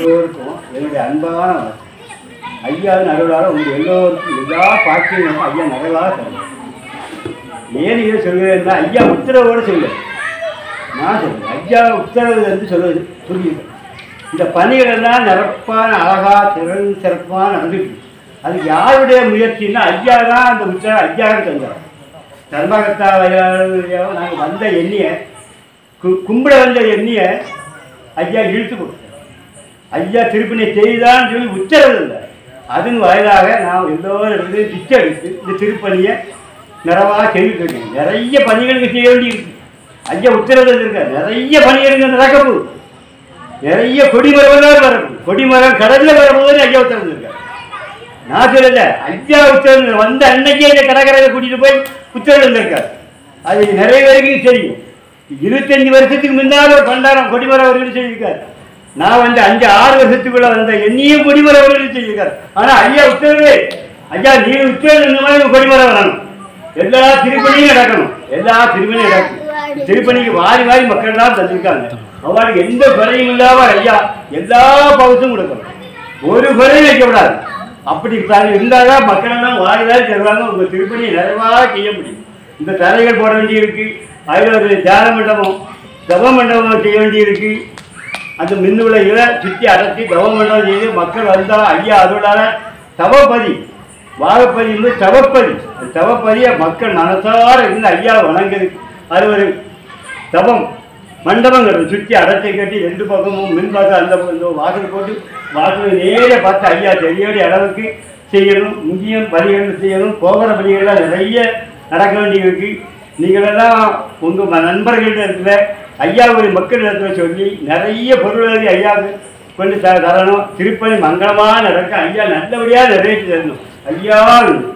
எல்லோருக்கும் என்னுடைய அன்பான வணக்கம். ஐயாவின் அருளால் உங்கள் எல்லோருக்கும் எல்லா பாக்கியங்களும் ஐயா நகலாக தரும் ஏன் இதை சொல்கிறேன்னா ஐயா உத்தரவோடு சொல்லுவேன் நான் சொல்லுவேன் ஐயா உத்தரவு வந்து சொல்லுவது புரியுது இந்த பணிகள் எல்லாம் நிரப்பான அழகா திறன் சிறப்பாக நடந்துட்டு இருக்கு. அதுக்கு யாருடைய முயற்சின்னா ஐயா தான் அந்த உத்தரவு ஐயா தான் தந்தார் தர்மகர்த்தா நாங்கள் வந்த எண்ணியை கு- கும்பிட வந்த எண்ணியை ஐயா இழுத்து கொடுத்தார் ஐயா திருப்பணி செய்தான்னு சொல்லி உத்தரவு இல்லை அதன் வாயிலாக நான் எல்லோரும் இருந்து பிச்சை எடுத்து இந்த திருப்பணியை நிறைவாக செய்துட்டு இருக்கேன் நிறைய பணிகளுக்கு செய்ய வேண்டியிருக்கு ஐயா உத்தரவு இருக்கார் நிறைய பணிகளுக்கு நடக்க போகுது நிறைய கொடிமரம் வரப்போகுது கொடிமரம் கடலில் வரப்போகுதுன்னு ஐயா உத்தரவு இருக்கார் நான் சொல்லல ஐயா உத்தரவு வந்த அன்னைக்கே இந்த கடற்கரையை கூட்டிட்டு போய் உத்தரவு இருந்திருக்காரு அது நிறைய பேருக்கு தெரியும் இருபத்தஞ்சு வருஷத்துக்கு முன்னால் ஒரு பண்டாரம் கொடிமரம் அவர்கள் செஞ்சிருக்காரு நான் வந்து அஞ்சு ஆறு வருஷத்துக்குள்ள வந்த என்னையும் கொடிமரம் அவர்கள் செஞ்சிருக்காரு ஆனா ஐயா உத்தரவு ஐயா நீ உத்தரவு இந்த மாதிரி கொடிமரம் வரணும் எல்லா திருப்பணியும் நடக்கணும் எல்லா திருப்பணியும் நடக்கும் திருப்பணிக்கு வாரி வாரி மக்கள் தான் தந்திருக்காங்க அவளுக்கு எந்த குறையும் இல்லாம ஐயா எல்லா பகுத்தும் கொடுக்கணும் ஒரு குறையும் வைக்கக்கூடாது அப்படி தான் இருந்தாதான் மக்கள் எல்லாம் வாரி வாரி தருவாங்க உங்க திருப்பணியை நிறைவாக செய்ய முடியும் இந்த தரைகள் போட வேண்டியிருக்கு அதில் ஒரு தியான மண்டபம் தவ மண்டபம் செய்ய வேண்டியிருக்கு அந்த மின்னுள்ள இதை சுற்றி அடைச்சி தவ மண்டபம் செய்து மக்கள் வந்தால் ஐயா அதோட தவப்பதி வாகப்பதி வந்து தவப்பதி அந்த தவப்பதியை மக்கள் மனசார இருந்து ஐயா வணங்குது அது ஒரு தவம் மண்டபங்கிறது சுற்றி அடைச்சி கட்டி ரெண்டு பக்கமும் மின்பாசம் அந்த பக்கம் இந்த வாசல் போட்டு வாசல் நேர பார்த்து ஐயா தெரியக்கூடிய அளவுக்கு செய்யணும் இங்கேயும் பணிகள் செய்யணும் போகிற பணிகள்லாம் நிறைய நடக்க வேண்டியிருக்கு நீங்களெல்லாம் உங்கள் நண்பர்கள்ட்ட இருக்கிற ஐயாவுடைய மக்கள் இடத்துல சொல்லி நிறைய பொருளாதார ஐயாவுக்கு கொண்டு த தரணும் திருப்பதி மங்களமாக நடக்க ஐயா நல்லபடியாக நிறைவேற்றி தரணும் ஐயா